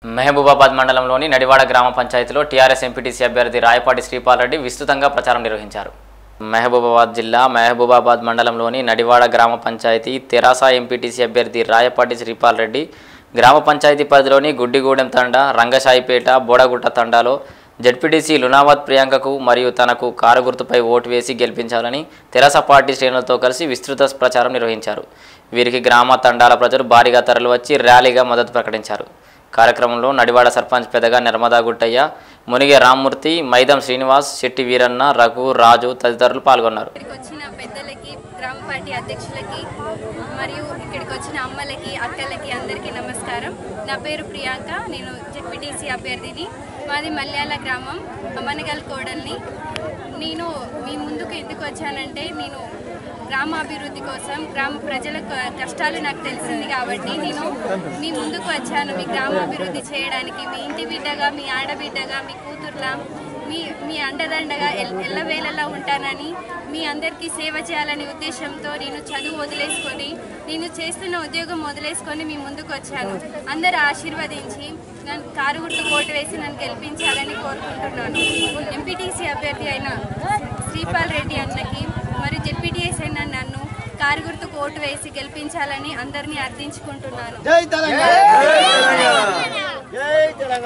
మహబూబాబాద్ మండలంలోని నడివాడ గ్రామ పంచాయతీలో టీఆర్ఎస్ ఎంపీటీసీ అభ్యర్థి రాయపాటి శ్రీపాల్ రెడ్డి విస్తృతంగా ప్రచారం నిర్వహించారు మహబూబాబాద్ జిల్లా మహబూబాబాద్ మండలంలోని నడివాడ గ్రామ పంచాయతీ తెరాస ఎంపీటీసీ అభ్యర్థి రాయపాటి శ్రీపాల్ రెడ్డి గ్రామ పంచాయతీ పరిధిలోని గుడ్డిగూడెం తండా రంగశాయిపేట బోడగుట్ట తండాలో జడ్పీటీసీ లునావత్ ప్రియాంకకు మరియు తనకు కారు గుర్తుపై ఓటు వేసి గెలిపించాలని తెరాస పార్టీ శ్రేణులతో కలిసి విస్తృత ప్రచారం నిర్వహించారు వీరికి గ్రామ తండాల ప్రజలు భారీగా తరలివచ్చి ర్యాలీగా మద్దతు ప్రకటించారు కార్యక్రమంలో నడివాడ సర్పంచ్ పెదగా నిర్మదా గుట్టయ్య మునిగే రామ్మూర్తి మైదం శ్రీనివాస్ శెట్టి వీరన్న రఘు రాజు తదితరులు పాల్గొన్నారు ఇక్కడికి వచ్చిన పెద్దలకి గ్రామ పార్టీ అధ్యక్షులకి మరియు ఇక్కడికి వచ్చిన అమ్మలకి అక్కలకి అందరికీ నమస్కారం నా పేరు ప్రియాంక నేను జెడ్పీటీసీ అభ్యర్థిని మాది మల్యాల గ్రామం అమ్మనగల్ కోడల్ని నేను మీ ముందుకు ఎందుకు వచ్చానంటే నేను గ్రామాభివృద్ధి కోసం గ్రామ ప్రజల క- కష్టాలు నాకు తెలిసింది కాబట్టి నేను మీ ముందుకు వచ్చాను మీ గ్రామాభివృద్ధి చేయడానికి మీ ఇంటి బిడ్డగా మీ ఆడబిడ్డగా మీ కూతుర్లా మీ మీ అండదండగా ఎల్ ఎల్లవేళలా ఉంటానని మీ అందరికీ సేవ చేయాలనే ఉద్దేశంతో నేను చదువు వదిలేసుకొని నేను చేస్తున్న ఉద్యోగం వదిలేసుకొని మీ ముందుకు వచ్చాను అందరూ ఆశీర్వదించి నన్ను కారు గుర్తు కోటు వేసి నన్ను గెలిపించాలని కోరుకుంటున్నాను ఎంపీటీసీ అభ్యర్థి అయిన శ్రీపాల్ రెడ్డి అన్నకి మరియు జెడ్పీటీఎస్ అయిన నన్ను కారు గుర్తు కోటు వేసి గెలిపించాలని అందరినీ అర్థించుకుంటున్నాను జై తెలంగాణ